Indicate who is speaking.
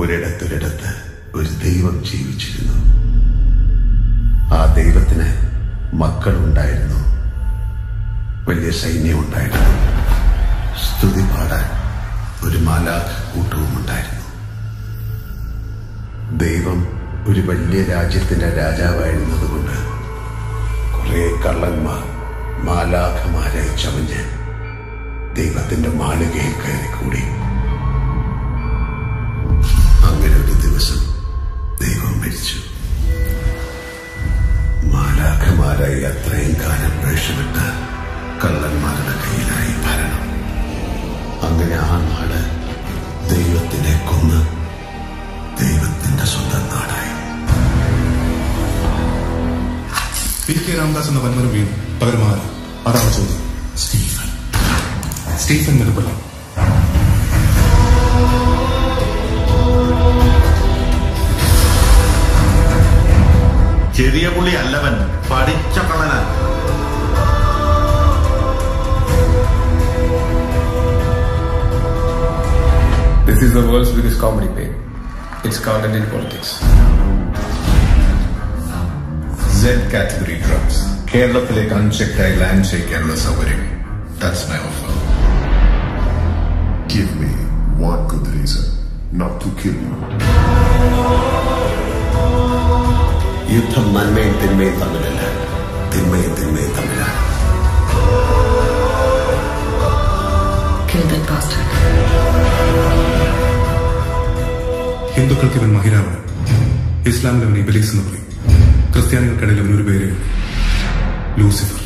Speaker 1: ഒരിടത്തൊരിടത്ത് ഒരു ദൈവം ജീവിച്ചിരുന്നു ആ ദൈവത്തിന് മക്കളുണ്ടായിരുന്നു വലിയ സൈന്യം ഉണ്ടായിരുന്നു സ്തുതി പാടാൻ ഒരു മാലാഖ കൂട്ടവും ഉണ്ടായിരുന്നു ദൈവം ഒരു വലിയ രാജ്യത്തിന്റെ രാജാവായിരുന്നതുകൊണ്ട് കുറെ കള്ളന്മാർ മാലാഖമാരായി ചമഞ്ഞ് ദൈവത്തിന്റെ മാളികയിൽ കയറി കൂടി അങ്ങനെ ഒരു ദിവസം ദൈവം മരിച്ചു മാലാഖമാരായി അത്രയും കാലം വേഷമിട്ട് കള്ളന്മാരുടെ കയ്യിലായി ഭരണം അങ്ങനെ ആ നാട് ദൈവത്തിനെ കൊന്ന് ദൈവത്തിന്റെ സ്വന്തം നാടായി
Speaker 2: പി കെ രാമദാസ് എന്ന വന്മരം വീണു പകരം ആര് അതാണ് ചോദ്യം
Speaker 1: സ്റ്റീഫൻ
Speaker 2: സ്റ്റീഫൻ നെടുമ്പല
Speaker 3: ചെറിയ പുള്ളി അല്ലവൻ പഠിച്ച കള്ളനാൻ
Speaker 4: This is the world's biggest comedy pain. It's content in politics.
Speaker 5: Z category drugs കേരളത്തിലേക്ക് അൺചെക്കായി ലാൻഡ് ചെയ്യിക്കാനുള്ള സൗകര്യം that's my offer
Speaker 6: Give me one good reason not to kill you.
Speaker 1: യുദ്ധം നന്മയും തിന്മയും തമ്മിലല്ല തിന്മയും തിന്മയും തമ്മിലാണ്
Speaker 7: Kill that bastard.
Speaker 2: ഹിന്ദുക്കൾക്ക് ഇവൻ മഹിരാവൻ ഇസ്ലാമിൽ അവൻ ഇബലീസ് എന്ന് പറയും ക്രിസ്ത്യാനികൾക്കിടയിൽ അവൻ ഒരു പേരേ ഉള്ളൂ. ലൂസിഫർ